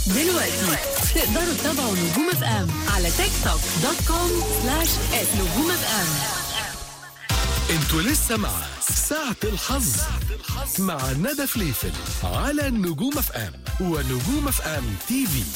دلوقتي تقدروا تتابعوا نجوم اف ام على تيك توك دوت كوم سلاش نجوم اف ام انتوا لسه مع ساعة الحظ مع ندى فليفل على نجوم اف ام ونجوم اف ام تي في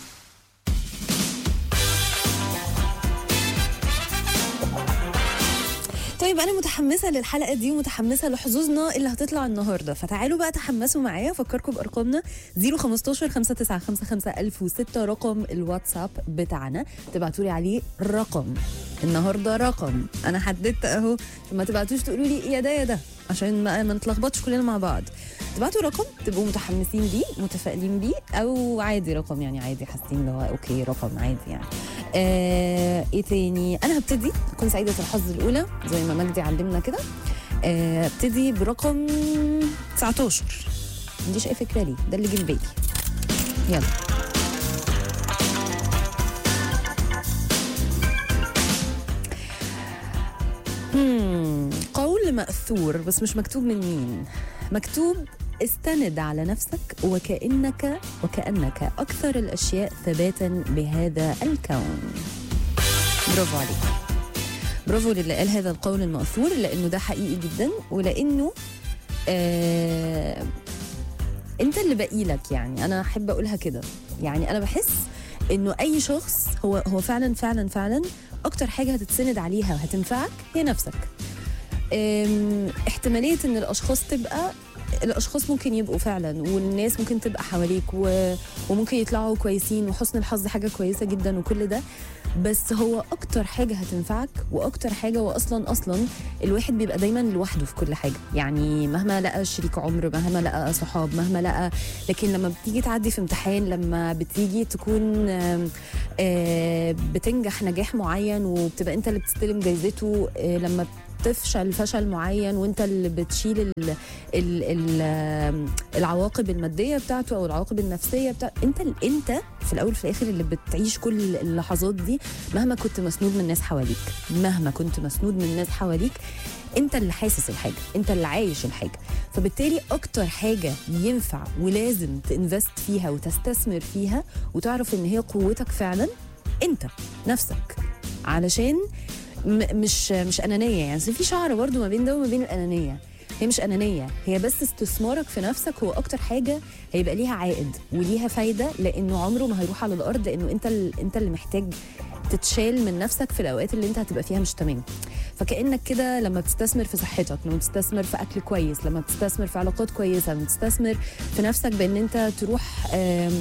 طيب انا متحمسه للحلقه دي ومتحمسه لحظوظنا اللي هتطلع النهارده فتعالوا بقى تحمسوا معايا افكركم بارقامنا 015 5955006 رقم الواتساب بتاعنا تبعتوا لي عليه رقم النهارده رقم انا حددت اهو عشان ما تبعتوش تقولوا لي يا ده يا ده عشان ما, ما نتلخبطش كلنا مع بعض تبعتوا رقم تبقوا متحمسين بيه متفائلين بيه او عادي رقم يعني عادي حاسين اللي هو اوكي رقم عادي يعني آه ايه تاني انا هبتدي اكون سعيده الحظ الاولى زي ما مجدي علمنا كده آه، ابتدي برقم 19 ما عنديش اي فكره ليه ده اللي جه في بالي يلا مم، قول مأثور بس مش مكتوب من مين مكتوب استند على نفسك وكأنك وكأنك أكثر الأشياء ثباتا بهذا الكون برافو عليك برافو للي قال هذا القول المأثور لأنه ده حقيقي جدا ولأنه آه انت اللي باقي لك يعني انا احب اقولها كده يعني انا بحس انه اي شخص هو هو فعلا فعلا فعلا اكتر حاجه هتتسند عليها وهتنفعك هي نفسك أم، احتماليه ان الاشخاص تبقى الاشخاص ممكن يبقوا فعلا والناس ممكن تبقى حواليك و... وممكن يطلعوا كويسين وحسن الحظ حاجه كويسه جدا وكل ده بس هو اكتر حاجه هتنفعك واكتر حاجه واصلا اصلا الواحد بيبقى دايما لوحده في كل حاجه يعني مهما لقى شريك عمر مهما لقى صحاب مهما لقى لكن لما بتيجي تعدي في امتحان لما بتيجي تكون آم، آه، بتنجح نجاح معين وبتبقى انت اللي بتستلم جايزته آه، لما تفشل فشل معين وانت اللي بتشيل ال ال ال آم، العواقب الماديه بتاعته او العواقب النفسيه بتاعته انت ال- انت في الاول وفي الاخر اللي بتعيش كل اللحظات دي مهما كنت مسنود من ناس حواليك مهما كنت مسنود من ناس حواليك انت اللي حاسس الحاجه انت اللي عايش الحاجه فبالتالي اكتر حاجه ينفع ولازم تنفست فيها وتستثمر فيها وتعرف ان هي قوتك فعلا انت نفسك علشان م- مش مش انانيه يعني أصل في شعر برضو ما بين ده وما بين الانانيه هي مش انانيه هي بس استثمارك في نفسك هو اكتر حاجه هيبقى ليها عائد وليها فايده لانه عمره ما هيروح على الارض لانه انت ال- انت اللي محتاج تتشال من نفسك في الاوقات اللي انت هتبقى فيها مش تمام فكانك كده لما بتستثمر في صحتك لما بتستثمر في اكل كويس لما بتستثمر في علاقات كويسه لما بتستثمر في نفسك بان انت تروح آم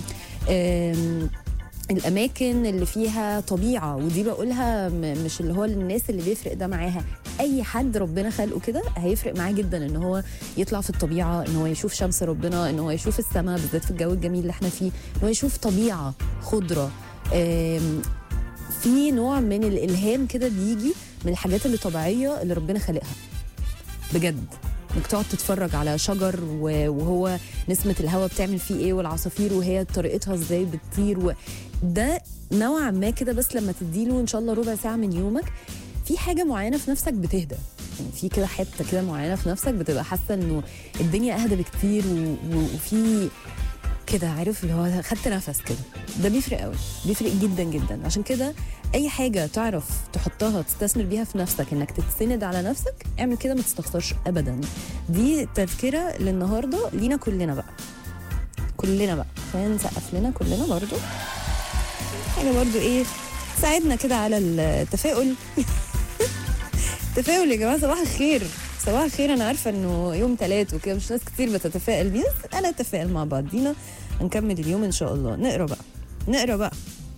آم الاماكن اللي فيها طبيعه ودي بقولها م- مش اللي هو الناس اللي بيفرق ده معاها اي حد ربنا خلقه كده هيفرق معاه جدا ان هو يطلع في الطبيعه ان هو يشوف شمس ربنا ان هو يشوف السماء بالذات في الجو الجميل اللي احنا فيه ان هو يشوف طبيعه خضره آم، في نوع من الالهام كده بيجي من الحاجات اللي طبيعيه اللي ربنا خلقها بجد انك تقعد تتفرج على شجر و- وهو نسمه الهواء بتعمل فيه ايه والعصافير وهي طريقتها ازاي بتطير و... ده نوعا ما كده بس لما تديله ان شاء الله ربع ساعه من يومك في حاجه معينه في نفسك بتهدى يعني في كده حته كده معينه في نفسك بتبقى حاسه انه الدنيا اهدى بكتير و... و... وفي كده عارف اللي هو خدت نفس كده ده بيفرق قوي بيفرق جدا جدا عشان كده اي حاجه تعرف تحطها تستثمر بيها في نفسك انك تتسند على نفسك اعمل كده ما تستخسرش ابدا دي تذكره للنهارده لينا كلنا بقى كلنا بقى خلينا نسقف لنا كلنا برضو حاجه برضو ايه تساعدنا كده على التفاؤل تفاؤل يا جماعه صباح الخير صباح الخير انا عارفه انه يوم ثلاث وكده مش ناس كتير بتتفائل بيه بس انا اتفائل مع بعضينا هنكمل اليوم ان شاء الله نقرا بقى نقرا بقى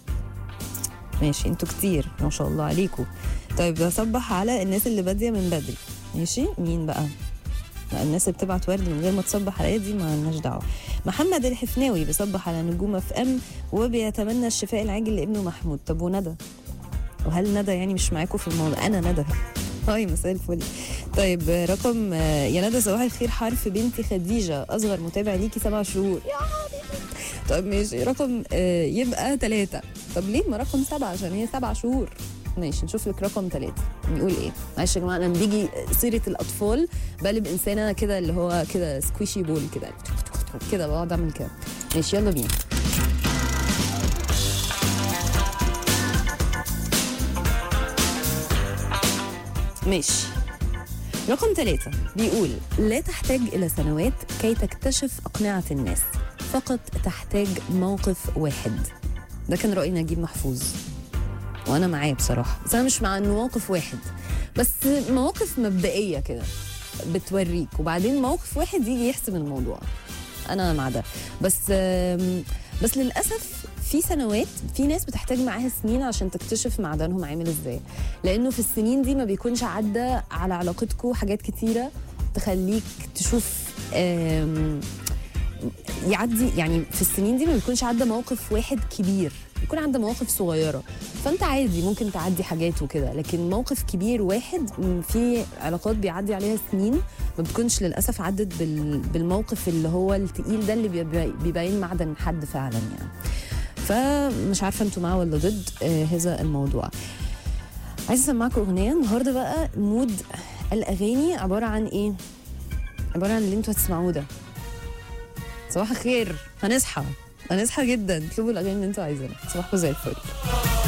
ماشي انتوا كتير ما شاء الله عليكم طيب بصبح على الناس اللي باديه من بدري ماشي مين بقى لا الناس اللي بتبعت ورد من غير ما تصبح عليا دي ما لناش دعوه محمد الحفناوي بيصبح على نجوم اف ام وبيتمنى الشفاء العاجل لابنه محمود طب وندى وهل ندى يعني مش معاكم في الموضوع انا ندى هاي مساء الفل طيب آه، رقم آه، يا ندى صباح الخير حرف بنتي خديجه اصغر متابع ليكي سبع شهور يا حبيبي طيب ماشي رقم آه، يبقى ثلاثة طب ليه ما رقم سبعة عشان هي سبع شهور ماشي نشوف لك رقم ثلاثة نقول ايه معلش يا جماعة لما بيجي سيرة الأطفال بقلب إنسانة كده اللي هو كده سكويشي بول كده كده بقعد أعمل كده ماشي يلا بينا ماشي رقم ثلاثة بيقول لا تحتاج إلى سنوات كي تكتشف أقنعة الناس فقط تحتاج موقف واحد ده كان رأي نجيب محفوظ وأنا معاه بصراحة بس أنا مش مع إنه موقف واحد بس مواقف مبدئية كده بتوريك وبعدين موقف واحد يجي يحسم الموضوع أنا مع ده بس آم، بس للأسف في سنوات في ناس بتحتاج معاها سنين عشان تكتشف معدنهم عامل ازاي لانه في السنين دي ما بيكونش عدى على علاقتكم حاجات كتيره تخليك تشوف آم، يعدي يعني في السنين دي ما بيكونش عدى موقف واحد كبير بيكون عدى مواقف صغيره فانت عادي ممكن تعدي حاجات وكده لكن موقف كبير واحد م، في علاقات بيعدي عليها سنين ما بتكونش للاسف عدت بال- بالموقف اللي هو التقيل ده اللي بيبي- بيبين معدن حد فعلا يعني فمش عارفه انتوا معاه ولا ضد آه هذا الموضوع عايزه اسمعكم اغنيه النهارده بقى مود الاغاني عباره عن ايه عباره عن اللي انتوا هتسمعوه ده صباح الخير هنصحى هنصحى جدا اطلبوا الاغاني اللي انتوا عايزينها صباحكم زي الفل